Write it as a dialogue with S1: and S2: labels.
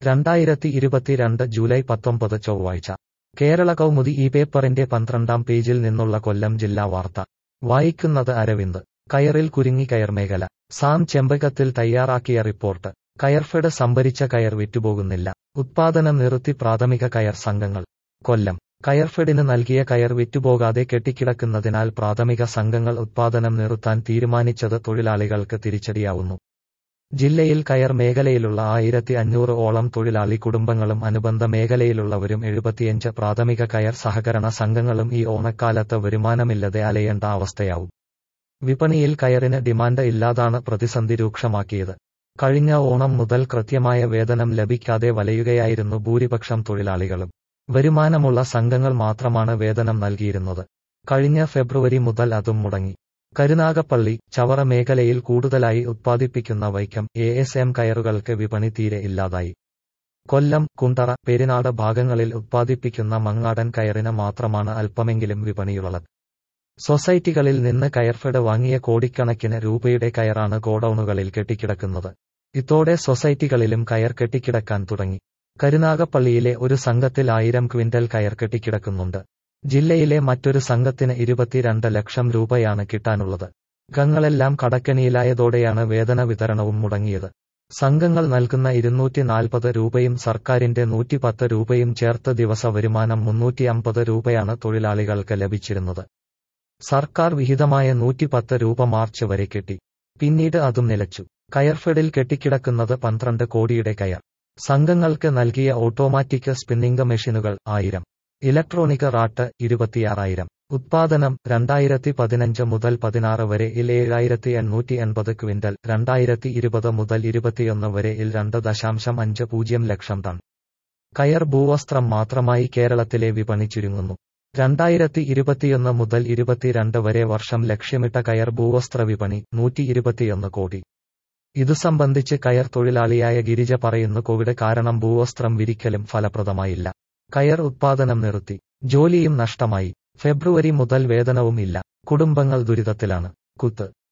S1: രണ്ടായിരത്തി ഇരുപത്തിരണ്ട് ജൂലൈ പത്തൊമ്പത് ചൊവ്വാഴ്ച കേരള കൗമുദി ഈ പേപ്പറിന്റെ പന്ത്രണ്ടാം പേജിൽ നിന്നുള്ള കൊല്ലം ജില്ലാ വാർത്ത വായിക്കുന്നത് അരവിന്ദ് കയറിൽ കുരുങ്ങി കയർ മേഖല സാം ചെമ്പകത്തിൽ തയ്യാറാക്കിയ റിപ്പോർട്ട് കയർഫെഡ് സംഭരിച്ച കയർ വിറ്റുപോകുന്നില്ല ഉത്പാദനം നിർത്തി പ്രാഥമിക കയർ സംഘങ്ങൾ കൊല്ലം കയർഫെഡിന് നൽകിയ കയർ വിറ്റുപോകാതെ കെട്ടിക്കിടക്കുന്നതിനാൽ പ്രാഥമിക സംഘങ്ങൾ ഉത്പാദനം നിർത്താൻ തീരുമാനിച്ചത് തൊഴിലാളികൾക്ക് തിരിച്ചടിയാവുന്നു ജില്ലയിൽ കയർ മേഖലയിലുള്ള ആയിരത്തി അഞ്ഞൂറ് ഓളം തൊഴിലാളി കുടുംബങ്ങളും അനുബന്ധ മേഖലയിലുള്ളവരും എഴുപത്തിയഞ്ച് പ്രാഥമിക കയർ സഹകരണ സംഘങ്ങളും ഈ ഓണക്കാലത്ത് വരുമാനമില്ലാതെ അലയേണ്ട അവസ്ഥയാവും വിപണിയിൽ കയറിന് ഡിമാൻഡ് ഇല്ലാതാണ് പ്രതിസന്ധി രൂക്ഷമാക്കിയത് കഴിഞ്ഞ ഓണം മുതൽ കൃത്യമായ വേതനം ലഭിക്കാതെ വലയുകയായിരുന്നു ഭൂരിപക്ഷം തൊഴിലാളികളും വരുമാനമുള്ള സംഘങ്ങൾ മാത്രമാണ് വേതനം നൽകിയിരുന്നത് കഴിഞ്ഞ ഫെബ്രുവരി മുതൽ അതും മുടങ്ങി കരുനാഗപ്പള്ളി ചവറ മേഖലയിൽ കൂടുതലായി ഉത്പാദിപ്പിക്കുന്ന വൈക്കം എ എസ് എം കയറുകൾക്ക് വിപണി തീരെ ഇല്ലാതായി കൊല്ലം കുണ്ടറ പെരിനാട് ഭാഗങ്ങളിൽ ഉത്പാദിപ്പിക്കുന്ന മങ്ങാടൻ കയറിന് മാത്രമാണ് അല്പമെങ്കിലും വിപണിയുള്ളത് സൊസൈറ്റികളിൽ നിന്ന് കയർഫെഡ് വാങ്ങിയ കോടിക്കണക്കിന് രൂപയുടെ കയറാണ് ഗോഡൌണുകളിൽ കെട്ടിക്കിടക്കുന്നത് ഇതോടെ സൊസൈറ്റികളിലും കയർ കെട്ടിക്കിടക്കാൻ തുടങ്ങി കരുനാഗപ്പള്ളിയിലെ ഒരു സംഘത്തിൽ ആയിരം ക്വിന്റൽ കയർ കെട്ടിക്കിടക്കുന്നുണ്ട് ജില്ലയിലെ മറ്റൊരു സംഘത്തിന് ഇരുപത്തിരണ്ട് ലക്ഷം രൂപയാണ് കിട്ടാനുള്ളത് ഗങ്ങളെല്ലാം കടക്കണിയിലായതോടെയാണ് വേതന വിതരണവും മുടങ്ങിയത് സംഘങ്ങൾ നൽകുന്ന ഇരുന്നൂറ്റി നാൽപ്പത് രൂപയും സർക്കാരിന്റെ നൂറ്റിപ്പത്ത് രൂപയും ചേർത്ത് ദിവസ വരുമാനം മുന്നൂറ്റി അമ്പത് രൂപയാണ് തൊഴിലാളികൾക്ക് ലഭിച്ചിരുന്നത് സർക്കാർ വിഹിതമായ നൂറ്റിപ്പത്ത് രൂപ മാർച്ച് വരെ കെട്ടി പിന്നീട് അതും നിലച്ചു കയർഫെഡിൽ കെട്ടിക്കിടക്കുന്നത് പന്ത്രണ്ട് കോടിയുടെ കയർ സംഘങ്ങൾക്ക് നൽകിയ ഓട്ടോമാറ്റിക് സ്പിന്നിംഗ് മെഷീനുകൾ ആയിരം ഇലക്ട്രോണിക് റാട്ട് ഇരുപത്തിയാറായിരം ഉത്പാദനം രണ്ടായിരത്തി പതിനഞ്ച് മുതൽ പതിനാറ് വരെ ഇൽ ഏഴായിരത്തി എണ്ണൂറ്റി എൺപത് ക്വിന്റൽ രണ്ടായിരത്തി ഇരുപത് മുതൽ ഇരുപത്തിയൊന്ന് വരെ ഇൽ രണ്ട് ദശാംശം അഞ്ച് പൂജ്യം ലക്ഷം ടൺ കയർ ഭൂവസ്ത്രം മാത്രമായി കേരളത്തിലെ വിപണി ചുരുങ്ങുന്നു രണ്ടായിരത്തി ഇരുപത്തിയൊന്ന് മുതൽ ഇരുപത്തിരണ്ട് വരെ വർഷം ലക്ഷ്യമിട്ട കയർ ഭൂവസ്ത്ര വിപണി നൂറ്റി ഇരുപത്തിയൊന്ന് കോടി ഇതു സംബന്ധിച്ച് കയർ തൊഴിലാളിയായ ഗിരിജ പറയുന്നു കോവിഡ് കാരണം ഭൂവസ്ത്രം വിരിക്കലും ഫലപ്രദമായില്ല കയർ ഉത്പാദനം നിർത്തി ജോലിയും നഷ്ടമായി ഫെബ്രുവരി മുതൽ വേതനവും ഇല്ല കുടുംബങ്ങൾ ദുരിതത്തിലാണ് കുത്ത്